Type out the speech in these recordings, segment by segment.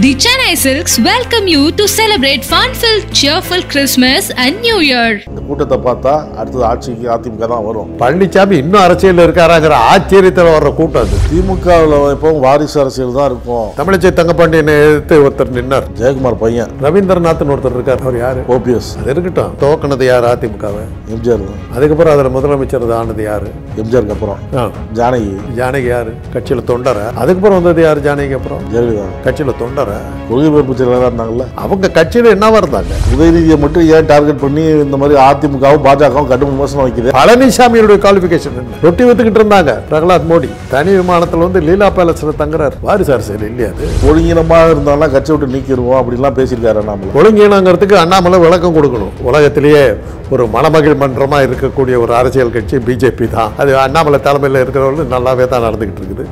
The Chennai Silks welcome you to celebrate fun-filled, cheerful Christmas and New Year. இந்த கூட்டத்தை பார்த்தா அடுத்தது ஆட்சிக்கு அதிமுக தான் வரும் பழனிசாமி இன்னும் அரசியல் இருக்காராங்கிற ஆச்சரியத்தில் வர்ற கூட்டம் அது திமுகவில் எப்பவும் வாரிசு அரசியல் தான் இருக்கும் தமிழிசை தங்கப்பாண்டியனை எதிர்த்து ஒருத்தர் நின்னார் ஜெயக்குமார் பையன் ரவீந்திரநாத்னு ஒருத்தர் இருக்கார் அவர் யாரு ஓபிஎஸ் அது இருக்கட்டும் துவக்கினது யார் அதிமுகவை எம்ஜிஆர் தான் அதுக்கப்புறம் அதில் முதலமைச்சர் ஆனது யாரு எம்ஜிஆருக்கு அப்புறம் ஆ, ஜானகி ஜானகி யாரு கட்சியில் தொண்டரை அதுக்கப்புறம் வந்தது யார் ஜானகி அப்புறம் ஜெயலலிதா கட்சியில் தொண்டரை கொள்கை பரப்பு செயலாளராக இருந்தாங்கல்ல அவங்க கட்சியில் என்னவா இருந்தாங்க உதயநிதியை மட்டும் ஏன் டார்கெட் பண்ணி இந்த மாதிரி அதிமுகவும் பாஜகவும் கடும் விமர்சனம் வைக்குது பழனிசாமியுடைய குவாலிஃபிகேஷன் என்ன ரொட்டி வித்துக்கிட்டு இருந்தாங்க பிரகலாத் மோடி தனி விமானத்தில் வந்து லீலா பேலஸ்ல தங்குறாரு வாரிசு அரசியல் இல்லையா அது ஒழுங்கினமாக இருந்தாலும் கட்சி விட்டு நீக்கிடுவோம் அப்படிலாம் பேசியிருக்காரு நம்மள ஒழுங்கீனங்கிறதுக்கு அண்ணாமலை விளக்கம் கொடுக்கணும் உலகத்திலேயே ஒரு மணமகிழ் மன்றமா இருக்கக்கூடிய ஒரு அரசியல் கட்சி பிஜேபி தான் அது அண்ணாமலை தலைமையில் இருக்கிறவர்கள் நல்லாவே தான் நடந்துகிட்டு இருக்குது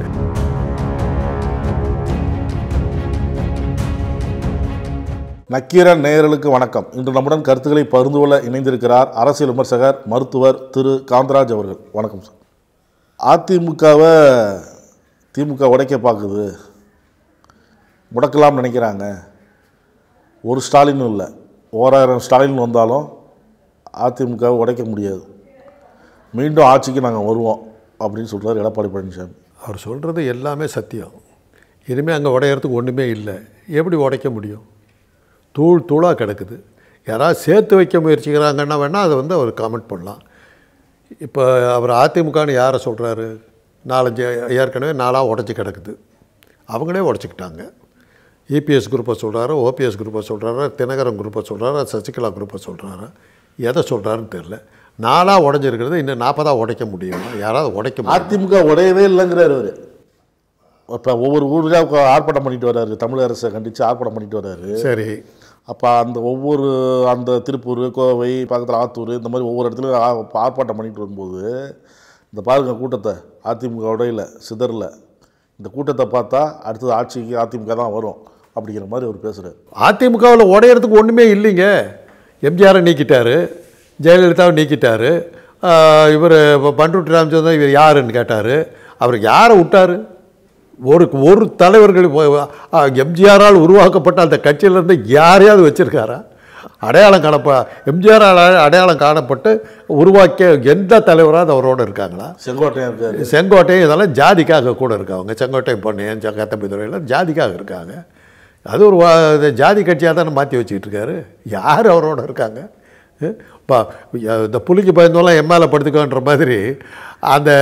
நக்கீரன் நேயர்களுக்கு வணக்கம் இன்று நம்முடன் கருத்துக்களை பகிர்ந்து கொள்ள இணைந்திருக்கிறார் அரசியல் விமர்சகர் மருத்துவர் திரு காந்தராஜ் அவர்கள் வணக்கம் சார் அதிமுகவை திமுக உடைக்க பார்க்குது முடக்கலாம்னு நினைக்கிறாங்க ஒரு ஸ்டாலின் இல்லை ஓராயிரம் ஸ்டாலின் வந்தாலும் அதிமுகவை உடைக்க முடியாது மீண்டும் ஆட்சிக்கு நாங்கள் வருவோம் அப்படின்னு சொல்கிறார் எடப்பாடி பழனிசாமி அவர் சொல்கிறது எல்லாமே சத்தியம் இனிமேல் அங்கே உடையறதுக்கு ஒன்றுமே இல்லை எப்படி உடைக்க முடியும் தூள் தூளாக கிடக்குது யாராவது சேர்த்து வைக்க முயற்சிக்கிறாங்கன்னா வேணால் அதை வந்து அவர் காமெண்ட் பண்ணலாம் இப்போ அவர் அதிமுகன்னு யாரை சொல்கிறாரு நாலஞ்சு ஏற்கனவே நாளாக உடச்சி கிடக்குது அவங்களே உடச்சிக்கிட்டாங்க இபிஎஸ் குரூப்பை சொல்கிறாரு ஓபிஎஸ் குரூப்பை சொல்கிறாரு தினகரன் குரூப்பை சொல்கிறாரு சசிகலா குரூப்பை சொல்கிறாரு எதை சொல்கிறாருன்னு தெரில நாளாக உடஞ்சிருக்கிறது இன்னும் நாற்பதாக உடைக்க முடியுமா யாராவது உடைக்க முடியும் அதிமுக உடையவே இல்லைங்கிறார் அவர் இப்போ ஒவ்வொரு ஊரில் ஆர்ப்பாட்டம் பண்ணிட்டு வர்றாரு தமிழக அரசை கண்டித்து ஆர்ப்பாட்டம் பண்ணிட்டு வர்றாரு சரி அப்போ அந்த ஒவ்வொரு அந்த திருப்பூர் கோவை பக்கத்தில் ஆத்தூர் இந்த மாதிரி ஒவ்வொரு இடத்துலையும் ஆ- ஆர்ப்பாட்டம் பண்ணிட்டு வரும்போது இந்த பாருங்க கூட்டத்தை அதிமுக உடையில சிதறல இந்த கூட்டத்தை பார்த்தா அடுத்தது ஆட்சிக்கு அதிமுக தான் வரும் அப்படிங்கிற மாதிரி அவர் பேசுகிறார் அதிமுகவில் உடையறதுக்கு ஒன்றுமே இல்லைங்க எம்ஜிஆரை நீக்கிட்டாரு ஜெயலலிதாவை நீக்கிட்டாரு இவர் பண்ருட்டி ராமச்சந்திரன் இவர் யாருன்னு கேட்டார் அவர் யாரை விட்டார் ஒரு ஒரு தலைவர்கள் எம்ஜிஆரால் உருவாக்கப்பட்ட அந்த கட்சியிலேருந்து யாரையாவது வச்சுருக்காரா அடையாளம் காணப்ப எம்ஜிஆரால் அடையாளம் காணப்பட்டு உருவாக்கிய எந்த தலைவராவது அவரோட இருக்காங்களா செங்கோட்டையன் இருக்காரு செங்கோட்டையும் இதெல்லாம் ஜாதிக்காக கூட இருக்காங்க செங்கோட்டை பொன்னையன் கத்தம்பிதுரையில் ஜாதிக்காக இருக்காங்க அது ஒரு வா- இது ஜாதி கட்சியாக தானே மாற்றி வச்சுக்கிட்டு இருக்காரு யார் அவரோட இருக்காங்க இப்போ இந்த புலிக்கு பயந்தோலாம் எம்எல்ஏ படுத்துக்கோன்ற மாதிரி அந்த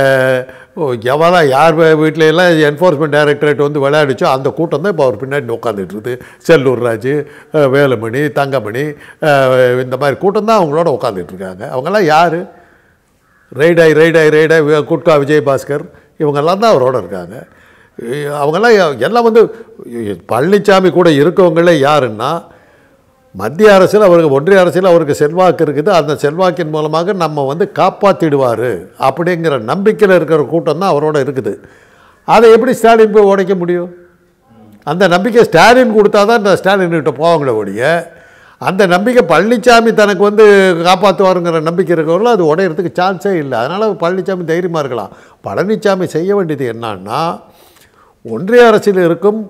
எவனா யார் வீட்டில எல்லாம் என்ஃபோர்ஸ்மெண்ட் டைரக்டரேட் வந்து விளையாடிச்சோ அந்த கூட்டம் தான் இப்போ அவர் பின்னாடி உட்காந்துட்டு இருக்குது செல்லூர் ராஜு அஹ், வேலுமணி தங்கமணி அஹ், இந்த மாதிரி கூட்டம் தான் அவங்களோட உட்காந்துட்டு இருக்காங்க அவங்கெல்லாம் யார் ரெய்டாய் ரெய்டாய் ரெய்டாய் வி- குட்கா விஜயபாஸ்கர் இவங்கெல்லாம் தான் அவரோட இருக்காங்க இ- அவங்கெல்லாம் எ- எல்லாம் வந்து இ- பழனிசாமி கூட இருக்கவங்களே யாருன்னா மத்திய அரசில் அவருக்கு ஒன்றிய அரசில் அவருக்கு செல்வாக்கு இருக்குது அந்த செல்வாக்கின் மூலமாக நம்ம வந்து காப்பாற்றிடுவார் அப்படிங்கிற நம்பிக்கையில் இருக்கிற கூட்டம் தான் அவரோட இருக்குது அதை எப்படி ஸ்டாலின் போய் உடைக்க முடியும் அந்த நம்பிக்கை ஸ்டாலின் கொடுத்தா தான் இந்த ஸ்டாலின் கிட்ட போவாங்களே ஒழிய அந்த நம்பிக்கை பழனிசாமி தனக்கு வந்து காப்பாற்றுவாருங்கிற நம்பிக்கை இருக்கிறவங்களும் அது உடையிறதுக்கு சான்ஸே இல்லை அதனால் பழனிசாமி தைரியமாக இருக்கலாம் பழனிசாமி செய்ய வேண்டியது என்னன்னா ஒன்றிய அரசில் இருக்கும்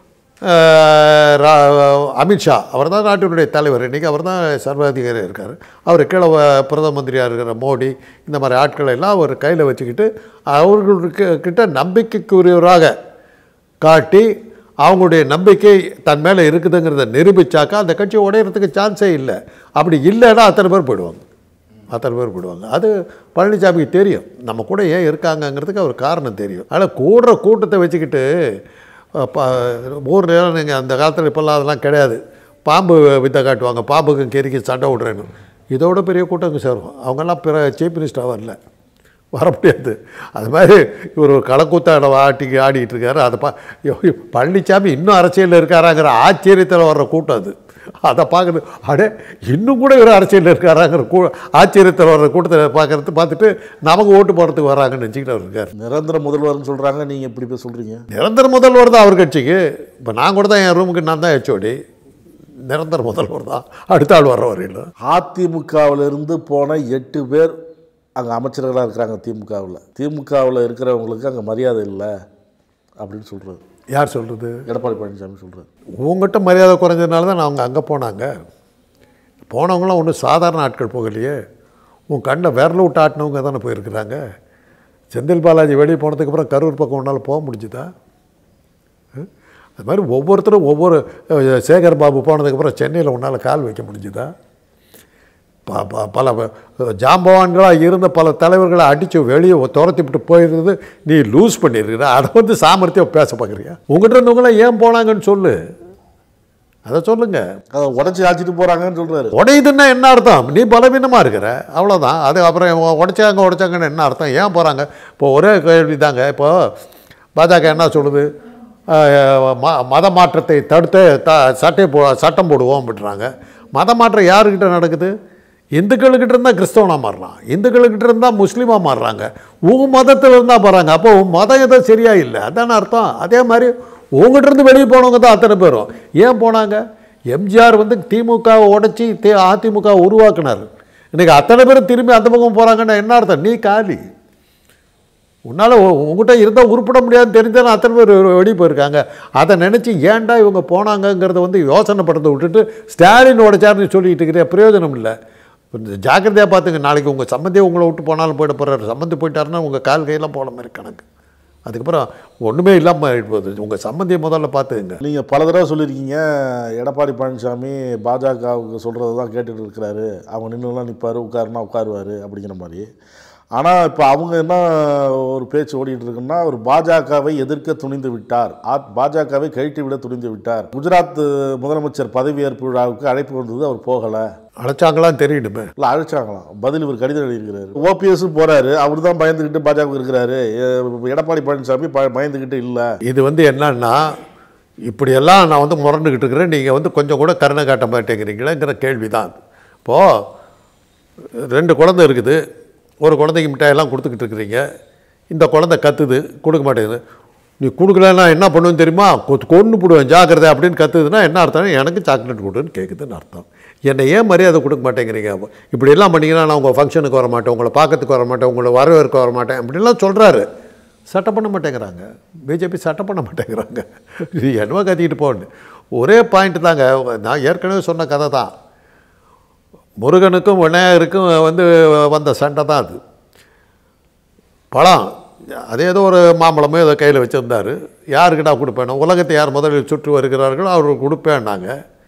அஹ், ரா- அமித்ஷா அவர் தான் நாட்டினுடைய தலைவர் இன்றைக்கி அவர் தான் சர்வாதிகாரி இருக்கார் அவர் கீழே வ- பிரதம மந்திரியாக இருக்கிற மோடி இந்த மாதிரி ஆட்களை எல்லாம் அவர் கையில் வச்சுக்கிட்டு அவர்களுக்கு கிட்ட நம்பிக்கைக்குரியவராக காட்டி அவங்களுடைய நம்பிக்கை தன் மேலே இருக்குதுங்கிறத நிரூபிச்சாக்கா அந்த கட்சி உடையிறதுக்கு சான்ஸே இல்லை அப்படி இல்லைன்னா அத்தனை பேர் போயிடுவாங்க அத்தனை பேர் போயிடுவாங்க அது பழனிசாமிக்கு தெரியும் நம்ம கூட ஏன் இருக்காங்கங்கிறதுக்கு அவர் காரணம் தெரியும் ஆனால் கூடுற கூட்டத்தை வச்சுக்கிட்டு ஊரில் நீங்கள் அந்த காலத்தில் இப்போல்லாம் அதெல்லாம் கிடையாது பாம்பு வித்தை காட்டுவாங்க பாம்புக்கும் கெரிக்கு சண்டை விட்றேன்னு இதோட பெரிய கூட்டங்க சேரும் அவங்கெல்லாம் பிற சீஃப் மினிஸ்டர் வரல வர முடியாது அது மாதிரி இவர் ஒரு களக்கூத்தாட ஆட்டி ஆடிட்டு இருக்காரு அதை பா ஐயோ, பழனிசாமி இன்னும் அரசியலில் இருக்காராங்கிற ஆச்சரியத்தில் வர்ற கூட்டம் அது அதை பார்க்குறது அடே இன்னும் கூட இவர் அரசியலில் இருக்காராங்கிற கூ ஆச்சரியத்தில் வர்ற கூட்டத்தை பார்க்கறது பார்த்துட்டு நமக்கு ஓட்டு போடுறதுக்கு வராங்கன்னு நினச்சிக்கிட்டு அவர் இருக்கார் நிரந்தர முதல்வர்னு சொல்கிறாங்க நீங்கள் எப்படி போய் சொல்கிறீங்க நிரந்தர முதல்வர் தான் அவர் கட்சிக்கு இப்போ நான் கூட தான் என் ரூமுக்கு நான் தான் ஹெச்ஓடி நிரந்தர முதல்வர் தான் அடுத்த ஆள் வர்ற வரையில் அதிமுகவிலிருந்து போன எட்டு பேர் அங்கே அமைச்சர்களாக இருக்கிறாங்க திமுகவில் திமுகவில் இருக்கிறவங்களுக்கு அங்கே மரியாதை இல்லை அப்படின்னு சொல்கிறது யார் சொல்கிறது எடப்பாடி பழனிசாமி சொல்கிறார் உங்ககிட்ட மரியாதை குறைஞ்சதுனால தான் அவங்க அங்கே போனாங்க போனவங்களாம் ஒன்றும் சாதாரண ஆட்கள் போகலையே உன் கண்ணை விரல விட்டு ஆட்டினவங்க தானே போயிருக்கிறாங்க செந்தில் பாலாஜி வெளியே போனதுக்கப்புறம் கரூர் பக்கம் உன்னால் போக முடிஞ்சுதா ம்? அது மாதிரி ஒவ்வொருத்தரும் ஒவ்வொரு அஹ், சேகர் பாபு போனதுக்கப்புறம் சென்னையில் உன்னால் கால் வைக்க முடிஞ்சுதா ப- ப- பல அஹ், ஜாம்பவான்களாக இருந்த பல தலைவர்களை அடித்து வெளியே துரத்தி விட்டு போயிருந்தது நீ லூஸ் பண்ணியிருக்கிற அதை வந்து சாமர்த்தியம் பேச பார்க்குறியா உங்கள்கிட்ட இருந்தவங்களாம் ஏன் போனாங்கன்னு சொல்லு அதை சொல்லுங்கள் அதை உடச்சி ஆச்சிட்டு போகிறாங்கன்னு சொல்கிறாரு உடையுதுன்னா என்ன அர்த்தம் நீ பலவீனமாக இருக்கிற அவ்வளோதான் அது அப்புறம் உடைச்சாங்க உடைச்சாங்கன்னு என்ன அர்த்தம் ஏன் போகிறாங்க இப்போ ஒரே கேள்வி தாங்க இப்போ பாஜக என்ன சொல்லுது அஹ், ம மத மாற்றத்தை தடுத்து த சட்டை போ சட்டம் போடுவோம் அப்படின்றாங்க மத மாற்றம் யாருக்கிட்ட நடக்குது இந்துக்களுக்கிட்ட இருந்தால் கிறிஸ்தவனாக மாறுறான் இந்துக்களுக்கிட்ட இருந்தால் முஸ்லீமாக மாறுறாங்க உங்கள் மதத்தில் இருந்தால் போகிறாங்க அப்போ உன் மதம் எதுவும் சரியா இல்லை அதான அர்த்தம் அதே மாதிரி உங்ககிட்ட இருந்து வெளியே போனவங்க தான் அத்தனை பேரும் ஏன் போனாங்க எம்ஜிஆர் வந்து திமுகவை உடைச்சி தே அதிமுக உருவாக்குனார் இன்னைக்கு அத்தனை பேரும் திரும்பி அந்த பக்கம் போகிறாங்கன்னா என்ன அர்த்தம் நீ காலி உன்னால் உங்ககிட்ட இருந்தால் உருப்பட முடியாதுன்னு தெரிஞ்சாலும் அத்தனை பேர் வெளியே போயிருக்காங்க அதை நினச்சி ஏன்டா இவங்க போனாங்கங்கிறத வந்து யோசனைப்படுத்த விட்டுட்டு ஸ்டாலின் உடைச்சாருன்னு சொல்லிட்டு இருக்கிற பிரயோஜனம் இல்லை கொஞ்சம் ஜாக்கிரதையாக பார்த்துங்க நாளைக்கு உங்கள் சம்மந்தியை உங்களை விட்டு போனாலும் போயிட போகிறாரு சம்மந்தி போயிட்டாருன்னா உங்கள் கால் கையெல்லாம் போன மாதிரி கணக்கு அதுக்கப்புறம் ஒன்றுமே இல்லாமல் ஆகிட்டு போகுது உங்கள் சம்மந்தியை முதல்ல பார்த்துங்க நீங்கள் பல தடவை சொல்லியிருக்கீங்க எடப்பாடி பழனிசாமி பாஜகவுக்கு சொல்கிறது தான் கேட்டுட்டு இருக்கிறாரு அவங்க நின்றுலாம் நிற்பார் உட்காருனா உட்காருவார் அப்படிங்கிற மாதிரி ஆனால் இப்போ அவங்க என்ன ஒரு பேச்சு ஓடிட்டு இருக்குன்னா ஒரு பாஜகவை எதிர்க்க துணிந்து விட்டார் ஆ- பாஜகவை கழட்டி விட துணிந்து விட்டார் குஜராத் முதலமைச்சர் பதவியேற்பு விழாவுக்கு அழைப்பு வந்தது அவர் போகலை அழைச்சாங்களான்னு தெரியணுமே இல்லை அழைச்சாங்களாம் பதில் இவர் கடிதம் எழுதியிருக்கிறாரு ஓபிஎஸும் போறாரு அவர் தான் பயந்துக்கிட்டு பாஜக இருக்கிறாரு எ- எடப்பாடி பழனிசாமி ப- பயந்துக்கிட்டு இல்லை இது வந்து என்னன்னா இப்படியெல்லாம் நான் வந்து முரண்டுக்கிட்டு இருக்கிறேன் நீங்கள் வந்து கொஞ்சம் கூட கருணை காட்ட மாட்டேங்கிறீங்களேங்கிற கேள்வி தான் இப்போது ரெண்டு குழந்தை இருக்குது ஒரு குழந்தைக்கு மிட்டாயெல்லாம் கொடுத்துக்கிட்டு இருக்கிறீங்க இந்த குழந்தை கத்துது கொடுக்க மாட்டேங்குது நீ கொடுக்கலன்னா என்ன பண்ணுவேன்னு தெரியுமா கொ- கொன்னு போடுவேன் ஜாக்கிரதை அப்படின்னு கத்துதுன்னா என்ன அர்த்தம் எனக்கு சாக்லேட் கொடுன்னு கேட்குதுன்னு அர்த்தம் என்னை ஏன் மரியாதை கொடுக்க மாட்டேங்கிறீங்க இப்படி எல்லாம் பண்ணீங்கன்னா நான் உங்கள் ஃபங்க்ஷனுக்கு வர மாட்டேன் உங்களை பார்க்கறதுக்கு வர மாட்டேன் உங்களை வரவேற்க வர மாட்டேன் அப்படின்லாம் சொல்கிறாரு சட்டம் பண்ண மாட்டேங்கிறாங்க பிஜேபி சட்டம் பண்ண மாட்டேங்கிறாங்க இது என்னவோ கத்திக்கிட்டு போன்னு ஒரே பாயிண்ட் தாங்க நான் ஏற்கனவே சொன்ன கதை தான் முருகனுக்கும் விநாயகருக்கும் வந்து வந்த சண்டை தான் அது பழம் அது ஏதோ ஒரு மாம்பழமோ ஏதோ கையில் வச்சுருந்தார் யாருக்கிட்ட கொடுப்பேன் உலகத்தை யார் முதலில் சுற்றி வருகிறார்களோ அவருக்கு கொடுப்பேன்னாங்க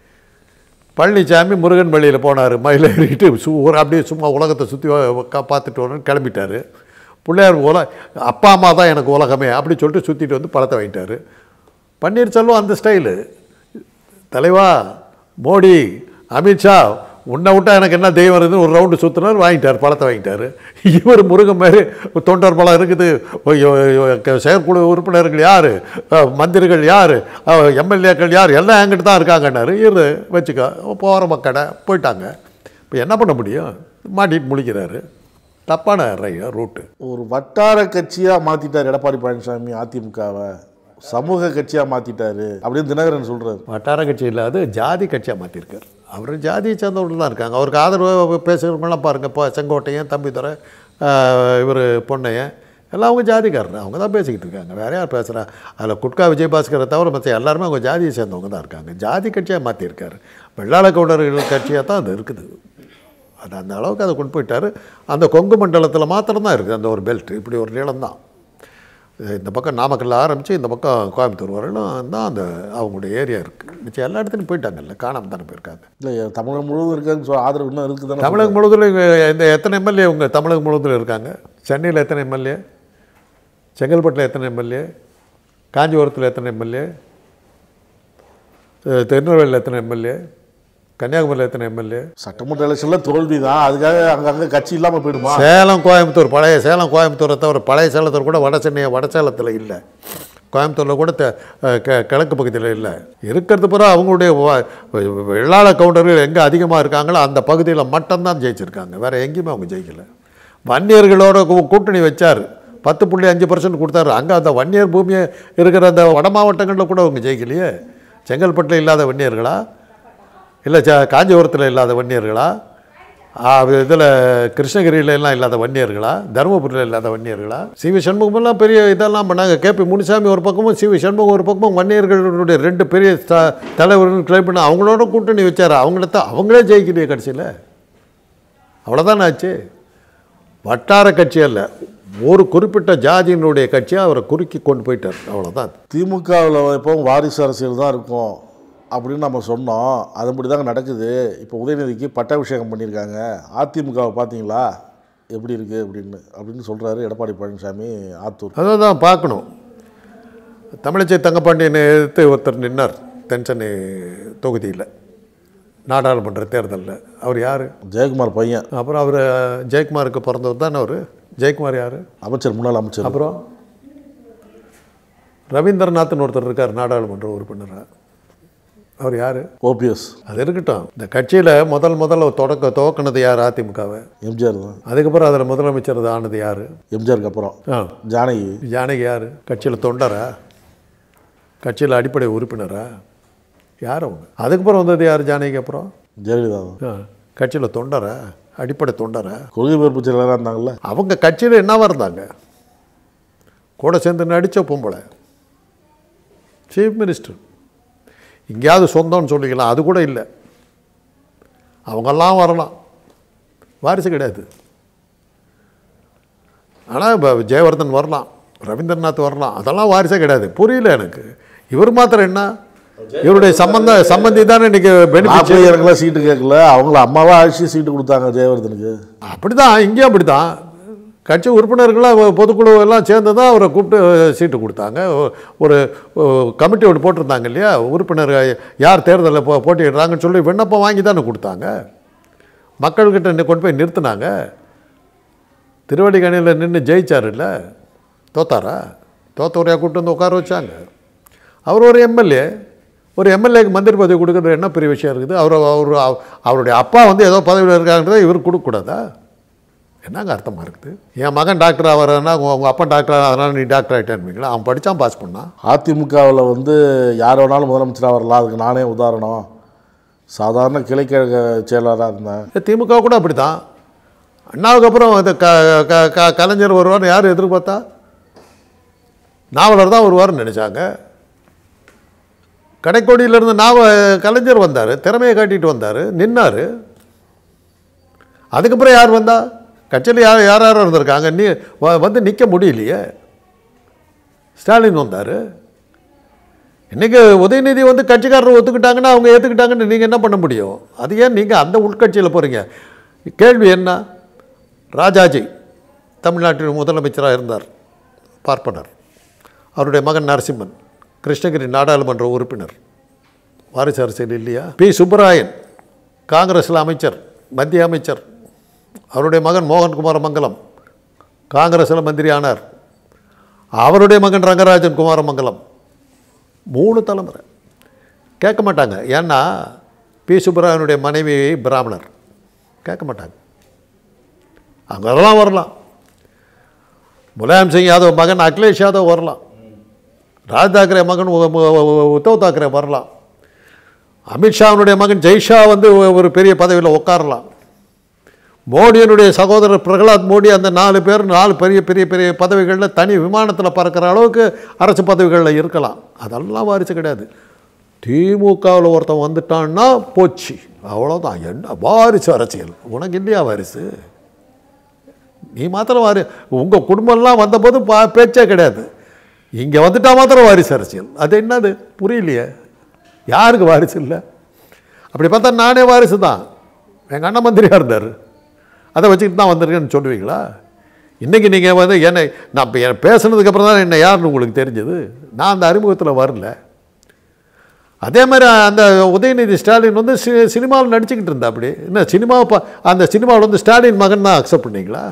பழனிசாமி முருகன் வழியில் போனார் மயில் ஏறிட்டு சு ஒரு அப்படியே சும்மா உலகத்தை சுற்றி பார்த்துட்டு வரணும்னு கிளம்பிட்டார் பிள்ளையார் உல அப்பா அம்மா தான் எனக்கு உலகமே அப்படி சொல்லிட்டு சுற்றிட்டு வந்து பழத்தை வாங்கிட்டார் பன்னீர்செல்வம் அந்த ஸ்டைலு தலைவா மோடி அமித்ஷா உன்னை விட்டா எனக்கு என்ன தெய்வம் இருக்குதுன்னு ஒரு ரவுண்டு சுற்றினார் வாங்கிட்டார் பழத்தை வாங்கிட்டார் இவர் முருகன் மாதிரி தொண்டர் பழம் இருக்குது ஐயோ, ஐயோ, க- செயற்குழு உறுப்பினர்கள் யார் மந்திரிகள் யார் எம்எல்ஏக்கள் யார் எல்லாம் என்கிட்ட தான் இருக்காங்கன்னாரு இரு வச்சுக்க போகிற மக்கடை போயிட்டாங்க இப்போ என்ன பண்ண முடியும் மாட்டிட்டு முழிக்கிறாரு தப்பான ரை ரூட்டு ஒரு வட்டார கட்சியாக மாற்றிட்டார் எடப்பாடி பழனிசாமி அதிமுகவை சமூக கட்சியாக மாற்றிட்டாரு அப்படின்னு தினகரன் சொல்கிறாரு வட்டார கட்சி இல்லாது ஜாதி கட்சியாக மாற்றிருக்கார் அவர் ஜாதியை சேர்ந்தவர்கள் தான் இருக்காங்க அவருக்கு ஆதரவு பேசுகிறவங்களாம் பாருங்கள் இப்போ செங்கோட்டையன் தம்பிதுரை இவர் பொன்னையன் எல்லாம் அவங்க ஜாதிக்காரர் அவங்க தான் பேசிக்கிட்டு இருக்காங்க வேற யார் பேசுகிறா அதில் குட்கா விஜயபாஸ்கரை தவிர மற்ற எல்லாருமே அவங்க ஜாதியை சேர்ந்தவங்க தான் இருக்காங்க ஜாதி கட்சியாக மாற்றிருக்காரு வெள்ளாள கவுண்டர்கள் கட்சியாக தான் அது இருக்குது அது அந்த அளவுக்கு அதை கொண்டு போயிட்டார் அந்த கொங்கு மண்டலத்தில் மாத்திரம்தான் இருக்குது அந்த ஒரு பெல்ட் இப்படி ஒரு நீளம் தான் இந்த பக்கம் நாமக்கல்ல ஆரம்பித்து இந்த பக்கம் கோயம்புத்தூர் வரலாம் தான் அந்த அவங்களுடைய ஏரியா இருக்குது மிச்சம் எல்லா இடத்துலையும் போயிட்டாங்கல்ல காணாம தானே போயிருக்காங்க இல்லை தமிழகம் முழுவதும் இருக்கான்னு சொல்ல ஆதரவு இன்னும் இருக்குது தமிழகம் முழுவதும் இங்க இந்த எத்தனை எம்எல்ஏ உங்கள் தமிழகம் முழுவதும் இருக்காங்க சென்னையில் எத்தனை எம்எல்ஏ செங்கல்பட்டில் எத்தனை எம்எல்ஏ காஞ்சிபுரத்தில் எத்தனை எம்எல்ஏ திருநெல்வேலியில் எத்தனை எம்எல்ஏ கன்னியாகுமரியில் எத்தனை எம்எல்ஏ சட்டமன்ற எலெக்ஷனில் தோல்வி தான் அதுக்காக அங்கங்கே கட்சி இல்லாமல் போயிடுமா சேலம் கோயம்புத்தூர் பழைய சேலம் கோயம்புத்தூரை தவிர பழைய சேலத்தில் கூட வட சென்னை வட சேலத்தில் இல்லை கோயம்புத்தூரில் கூட தெ- அஹ் க- கிழக்கு பகுதியில் இல்லை இருக்கிறது பிறகு அவங்களுடைய வ- வெள்ளாள கவுண்டர்கள் எங்கே அதிகமாக இருக்காங்களோ அந்த பகுதியில் மட்டும்தான் ஜெயிச்சிருக்காங்க வேறு எங்கேயுமே அவங்க ஜெயிக்கல வன்னியர்களோட கூ- கூட்டணி வச்சார் பத்து புள்ளி அஞ்சு பர்சன்ட் கொடுத்தாரு அங்கே அந்த வன்னியர் பூமியை இருக்கிற அந்த வட மாவட்டங்களில் கூட அவங்க ஜெயிக்கலையே செங்கல்பட்டில் இல்லாத வன்னியர்களா இல்லை ச காஞ்சிபுரத்தில் இல்லாத வன்னியர்களா இதில் கிருஷ்ணகிரியில எல்லாம் இல்லாத வன்னியர்களா தருமபுரியில் இல்லாத வன்னியர்களா சி வி சண்முகமெல்லாம் பெரிய இதெல்லாம் பண்ணாங்க கேபி முனுசாமி ஒரு பக்கமும் சி வி சண்முகம் ஒரு பக்கமும் வன்னியர்களுடைய ரெண்டு பெரிய த- தலைவர்கள் கிளை பண்ண அவங்களோட கூட்டணி வச்சார் அவங்கள தான் அவங்களே ஜெயிக்கலையே கடைசியில் அவ்வளோதானே ஆச்சு வட்டார கட்சி அல்ல ஒரு குறிப்பிட்ட ஜாதியினுடைய கட்சியை அவரை குறுக்கி கொண்டு போயிட்டார் அவ்வளோதான் திமுகவில் எப்பவும் வாரிசு அரசியல் தான் இருக்கும் அப்படின்னு நம்ம சொன்னோம் அதுபடி தாங்க நடக்குது இப்போ உதயநிதிக்கு பட்டாபிஷேகம் பண்ணியிருக்காங்க அதிமுகவை பார்த்தீங்களா எப்படி இருக்குது அப்படின்னு அப்படின்னு சொல்கிறாரு எடப்பாடி பழனிசாமி ஆத்தூர் அதை தான் பார்க்கணும் தமிழிசை தங்கப்பாண்டியனை எதிர்த்து ஒருத்தர் நின்னார் தென்சென்னை தொகுதியில் நாடாளுமன்ற தேர்தலில் அவர் யார் ஜெயக்குமார் பையன் அப்புறம் அவர் ஜெயக்குமாருக்கு பிறந்தவர் தானே அவர் ஜெயக்குமார் யார் அமைச்சர் முன்னாள் அமைச்சர் அப்புறம் ரவீந்திரநாத்னு ஒருத்தர் இருக்கார் நாடாளுமன்ற உறுப்பினராக அவர் யார் ஓபிஎஸ் அது இருக்கட்டும் இந்த கட்சியில் முதல் முதல்ல தொடக்க துவக்கினது யார் அதிமுகவை எம்ஜிஆர் தான் அதுக்கப்புறம் அதில் முதலமைச்சர் ஆனது யார் எம்ஜிஆருக்கு அப்புறம் ஆ ஜானகி ஜானகி யார் கட்சியில் தொண்டரா கட்சியில் அடிப்படை உறுப்பினரா யார் அவங்க அதுக்கப்புறம் வந்தது யார் ஜானகி அப்புறம் ஜெயலலிதா தான் ஆ கட்சியில் தொண்டரா அடிப்படை தொண்டரா கொள்கை பொறுப்பு செயலாளராக இருந்தாங்கல்ல அவங்க கட்சியில் என்னவா இருந்தாங்க கூட சேர்ந்து நடித்த பொம்பளை சீஃப் மினிஸ்டர் எங்கேயாவது சொந்தம்னு சொல்லிக்கலாம் அது கூட இல்லை அவங்கெல்லாம் வரலாம் வாரிசு கிடையாது ஆனால் இப்போ ஜெயவர்தன் வரலாம் ரவீந்திரநாத் வரலாம் அதெல்லாம் வாரிசே கிடையாது புரியல எனக்கு இவர் மாத்திரம் என்ன இவருடைய சம்பந்த சம்பந்தி தானே இன்னைக்கு பெனிஃபிட் நாற்பது சீட்டு கேட்கல அவங்கள அம்மாவா அழைச்சி சீட்டு கொடுத்தாங்க ஜெயவர்தனுக்கு அப்படி தான் இங்கேயும் அப்படி தான் கட்சி உறுப்பினர்களாக பொதுக்குழு எல்லாம் சேர்ந்து தான் அவரை கூப்பிட்டு சீட்டு கொடுத்தாங்க ஒ- ஒரு கமிட்டி ஒன்று போட்டிருந்தாங்க இல்லையா உறுப்பினர் யார் தேர்தலில் போ போட்டியிடுறாங்கன்னு சொல்லி விண்ணப்பம் வாங்கி தானே கொடுத்தாங்க மக்கள்கிட்ட நி- கொண்டு போய் நிறுத்தினாங்க திருவடிக்கணியில் நின்று ஜெயிச்சார் இல்லை தோத்தாரா தோத்தவரையா கூப்பிட்டு வந்து உட்கார வச்சாங்க அவர் ஒரு எம்எல்ஏ ஒரு எம்எல்ஏக்கு மந்திரி பதவி கொடுக்குறது என்ன பெரிய விஷயம் இருக்குது அவர் அவர் அவ- அவருடைய அப்பா வந்து ஏதோ பதவியில் இருக்காங்கன்றதை இவர் கொடுக்கக்கூடாதா என்னங்க அர்த்தமாக இருக்குது என் மகன் டாக்டர் ஆகிறான்னா உங்கள் அப்பா டாக்டர் அதனால் நீ டாக்டர் ஆகிட்டேன்வீங்களா அவன் படித்தான் பாஸ் பண்ணான் அதிமுகவில் வந்து யார் வேணாலும் முதலமைச்சராக வரலாம் அதுக்கு நானே உதாரணம் சாதாரண கிளைக்கழக செயலாளராக இருந்தேன் இந்த திமுக கூட அப்படி தான் அண்ணாவுக்கு அப்புறம் இந்த க க- க கலைஞர் வருவார்னு யார் எதிர்பார்த்தா நாவலர் தான் வருவார்னு நினச்சாங்க கடைக்கோடியிலேருந்து நாவ கலைஞர் வந்தார் திறமையை காட்டிட்டு வந்தார் நின்னார் அதுக்கப்புறம் யார் வந்தா கட்சியில் யார் யார் யாரும் இருந்திருக்காங்க நீ வ- வந்து நிற்க முடியலையே ஸ்டாலின் வந்தார் இன்றைக்கி உதயநிதி வந்து கட்சிக்காரர் ஒத்துக்கிட்டாங்கன்னா அவங்க ஏற்றுக்கிட்டாங்கன்னு நீங்கள் என்ன பண்ண முடியும் அது ஏன் நீங்கள் அந்த உள்கட்சியில் போகிறீங்க கேள்வி என்ன ராஜாஜி தமிழ்நாட்டின் முதலமைச்சராக இருந்தார் பார்ப்பனர் அவருடைய மகன் நரசிம்மன் கிருஷ்ணகிரி நாடாளுமன்ற உறுப்பினர் வாரிசு அரசியல் இல்லையா பி சுப்பராயன் காங்கிரஸில் அமைச்சர் மத்திய அமைச்சர் அவருடைய மகன் மோகன்குமார மங்கலம் காங்கிரஸில் மந்திரி ஆனார் அவருடைய மகன் ரங்கராஜன் குமாரமங்கலம் மூணு தலைமுறை கேட்க மாட்டாங்க ஏன்னா பி சுப்பராயனுடைய மனைவி பிராமணர் கேட்க மாட்டாங்க அங்கெல்லாம் வரலாம் முலாயம் சிங் யாதவ் மகன் அகிலேஷ் யாதவ் வரலாம் ராஜ் தாக்கரே மகன் உ- உ- உ- உத்தவ் தாக்கரே வரலாம் அமித்ஷாவினுடைய மகன் ஜெய்ஷா வந்து ஒ- ஒரு பெரிய பதவியில் உட்காரலாம் மோடியினுடைய சகோதரர் பிரகலாத் மோடி அந்த நாலு பேர் நாலு பெரிய பெரிய பெரிய பதவிகளில் தனி விமானத்தில் பறக்கிற அளவுக்கு அரசு பதவிகளில் இருக்கலாம் அதெல்லாம் வாரிசு கிடையாது திமுகவில் ஒருத்தன் வந்துட்டான்னா போச்சு அவ்வளோதான் என்ன வாரிசு அரசியல் உனக்கு இல்லையா வாரிசு நீ மாத்திரம் வாரி உங்கள் குடும்பம்லாம் வந்தபோது பா பேச்சே கிடையாது இங்கே வந்துட்டா மாத்திரம் வாரிசு அரசியல் அது என்னது புரியலையே யாருக்கு வாரிசு இல்லை அப்படி பார்த்தா நானே வாரிசு தான் எங்கள் அண்ணன் மந்திரியாக இருந்தார் அதை வச்சுக்கிட்டு தான் வந்திருக்கேன்னு சொல்லுவீங்களா இன்றைக்கி நீங்கள் வந்து என்னை நான் இப்போ என் பேசுனதுக்கப்புறம் தான் என்ன யாருன்னு உங்களுக்கு தெரிஞ்சது நான் அந்த அறிமுகத்தில் வரல அதே மாதிரி அந்த உதயநிதி ஸ்டாலின் வந்து சி சினிமாவில் நடிச்சுக்கிட்டு இருந்தா அப்படி என்ன சினிமாவை பா அந்த சினிமாவில் வந்து ஸ்டாலின் மகன் தான் அக்செப்ட் பண்ணீங்களா